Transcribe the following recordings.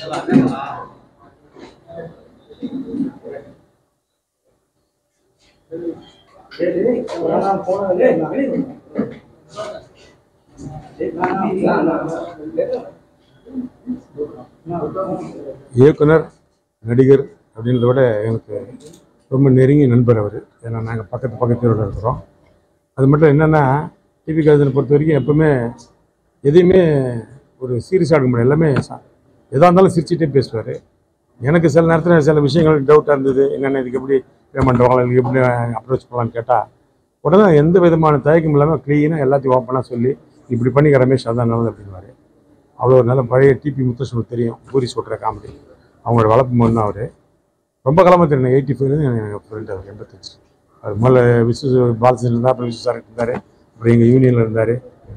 இயக்குனர் நடிகர் அப்படின்றத விட எனக்கு ரொம்ப நெருங்கிய நண்பர் அவர் ஏன்னா நாங்கள் பக்கத்து பக்கத்து தெருவில் இருக்கிறோம் அது மட்டும் என்னென்னா டிவி கதினை பொறுத்த வரைக்கும் எப்பவுமே எதையுமே ஒரு சீரியஸாக எடுக்க முடியாது எல்லாமே சா- எதாக இருந்தாலும் சிரிச்சிட்டே பேசுவார் எனக்கு சில நேரத்தில் சில விஷயங்கள் டவுட்டாக இருந்தது என்னென்ன இதுக்கு எப்படி பேமெண்ட் வாங்கலாம் இதுக்கு எப்படி அப்ரோச் பண்ணலாம்னு கேட்டால் உடனே எந்த விதமான தயக்கம் இல்லாமல் க்ளீனாக எல்லாத்தையும் ஓப்பனாக சொல்லி இப்படி பண்ணிக்க ரமேஷ் அதான் நல்லது அப்படின்வாரு அவ்வளோ ஒரு நல்ல பழைய டிபி முத்துசுனுக்கு தெரியும் பூரி சொல்கிற காமெடி அவங்களோட வளர்ப்பு மகன் அவர் ரொம்ப காலமாக தெரியும் எயிட்டி ஃபைவ்லேருந்து எங்கள் ஃப்ரெண்ட் அவர் எண்பத்தஞ்சு அவர் முதல்ல விஸ்வ பாலசன் இருந்தார் அப்புறம் விஸ்வ சார் இருந்தார் அப்புறம் எங்கள் யூனியனில் இருந்தார்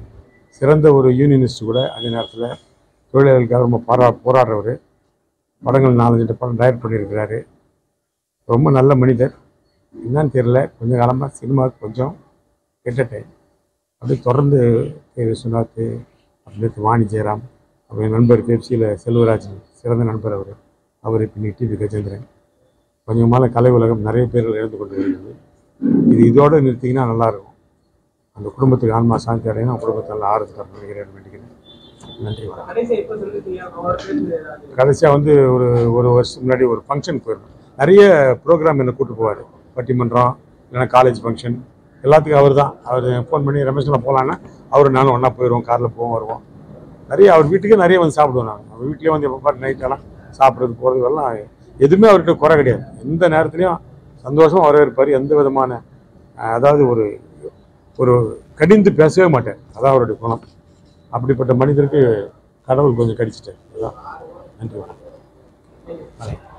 சிறந்த ஒரு யூனியனிஸ்ட் கூட அதே நேரத்தில் தொழிலாளர்களுக்காக ரொம்ப பாரா போராடுறவர் படங்கள் நாலஞ்சு படம் டைரக்ட் பண்ணியிருக்கிறாரு ரொம்ப நல்ல மனிதர் என்னன்னு தெரியல கொஞ்சம் காலமாக சினிமாவுக்கு கொஞ்சம் கெட்ட டைம் அப்படியே தொடர்ந்து கே விஸ்வநாத் அப்புறம் வாணி ஜெயராம் அப்புறம் என் நண்பர் பெப்சியில் செல்வராஜ் சிறந்த நண்பர் அவர் அவர் இப்போ இன்னைக்கு டிவி கஜேந்திரன் கொஞ்சமால கலை உலகம் நிறைய பேர் இழந்து கொண்டு வருகிறது இது இதோடு நிறுத்திங்கன்னா நல்லாயிருக்கும் அந்த குடும்பத்துக்கு ஆன்மா சாந்தி அடையணும் குடும்பத்தை நல்லா ஆறுதல் தரணும் நினைக்கிறேன் வேண்டிக்கிறேன் நன்றி வணக்கம் கடைசியா எப்ப சொல்லிருக்கீங்க அவரோட பேருந்து ஏதாவது கடைசியாக வந்து ஒரு ஒரு வருஷத்துக்கு முன்னாடி ஒரு ஃபங்க்ஷன் போயிருந்தோம் நிறைய ப்ரோக்ராம் என்னை கூட்டு போவார் பட்டிமன்றம் இல்லைன்னா காலேஜ் ஃபங்க்ஷன் எல்லாத்துக்கும் அவர் தான் அவர் ஃபோன் பண்ணி ரமேஷ்லாம் போகலான்னா அவர் நானும் ஒன்றா போயிடுவோம் காரில் போவோம் வருவோம் நிறைய அவர் வீட்டுக்கே நிறைய வந்து சாப்பிடுவோம் நாங்கள் அவர் வீட்லேயே வந்து எப்போ பாட்டு நைட்டெல்லாம் சாப்பிட்றது போகிறது எல்லாம் எதுவுமே அவர்கிட்ட குறை கிடையாது எந்த நேரத்துலையும் சந்தோஷமாக வரவேற்பார் எந்த விதமான அஹ், அதாவது ஒரு ஒரு கடிந்து பேசவே மாட்டார் அதான் அவருடைய குணம் அப்படிப்பட்ட மனிதருக்கு கடவுள் கொஞ்சம் கடிச்சிட்டார் அதுதான் நன்றி வணக்கம்